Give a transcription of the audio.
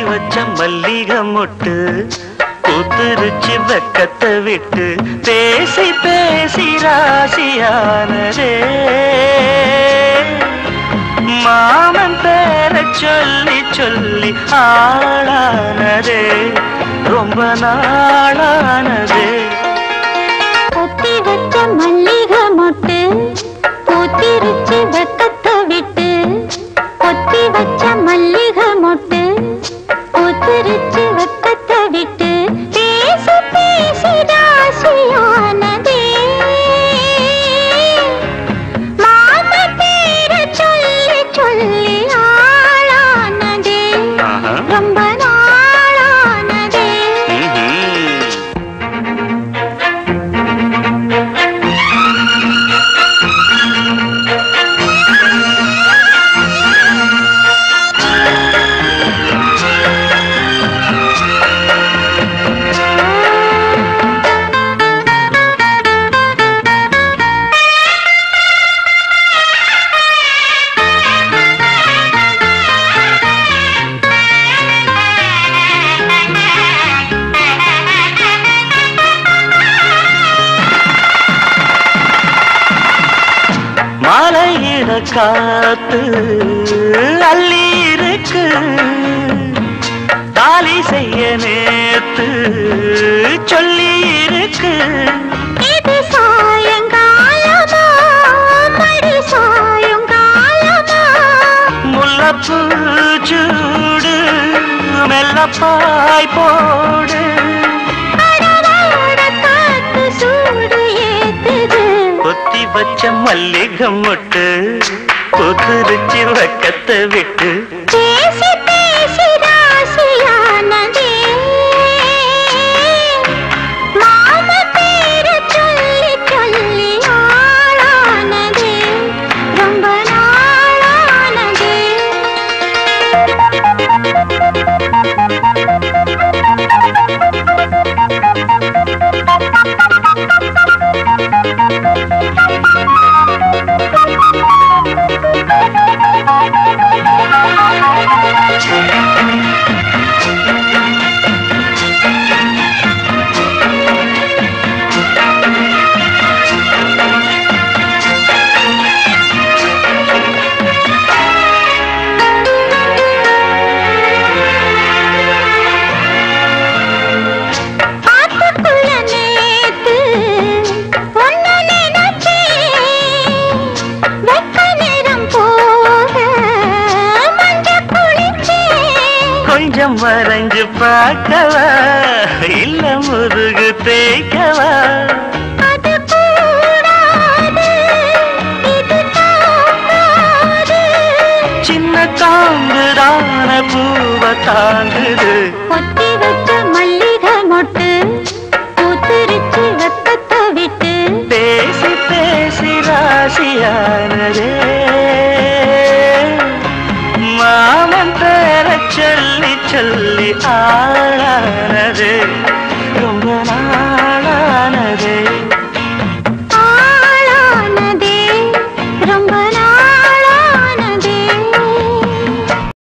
வச்ச மல்லிகை மொட்டு பூத்துருச்சு வெக்கத்தை விட்டு பேசி பேசி ராசியானதே மாமன் பேர சொல்லி சொல்லி ஆளானதே ரொம்ப நாளானதே கொத்தி வச்ச மல்லிகை மொட்டு பூத்திருச்சு வெக்கத்தை விட்டு கொத்தி வச்ச மல்லிகை மொட்டு பூத்திருச்சு வெக்கத்தை விட்டு பேசி பேசி ராசியானதே மாம பேர சொல்லி சொல்லி ஆளானதே ஆஹா. ரொம்ப நாளானதே ம்ஹும். மலையில காத்து அள்ளி இருக்கு தாலி செய்ய நேத்து சொல்லி இருக்கு இது சாயங்காலமா மடி சாயங்காலமா முல்லப்பூ சூடு மெல்லப்பாய் போடு அடவோட காத்து சூடு ஏத்துது கொத்தி வச்ச மல்லிகை மொட்டு புதுரிச்சு வக்கத்தை விட்டு பேசி பேசி ராசியானதே மாம பேர சொல்லி சொல்லி ஆளானதே ரொம்ப நாளானதே ஆத்துக்குள்ள நேத்து பொண்ணு நினைச்சேன் வெக்க நேரம் போக மஞ்ச குளிச்சேன் கொஞ்சம் வரைஞ்சு பார்க்கவா இல்ல முதுகு தேய்க்கவா அது கூடாது இது தாங்காது சின்ன தாங்குதான பூவ தாங்குது கொத்தி வச்ச மல்லிகை மொட்டு பூத்திருச்சு வெக்கத்தை விட்டு பேசி பேசி ராசியானதே மாமன் பேர சொல்லி சொல்லி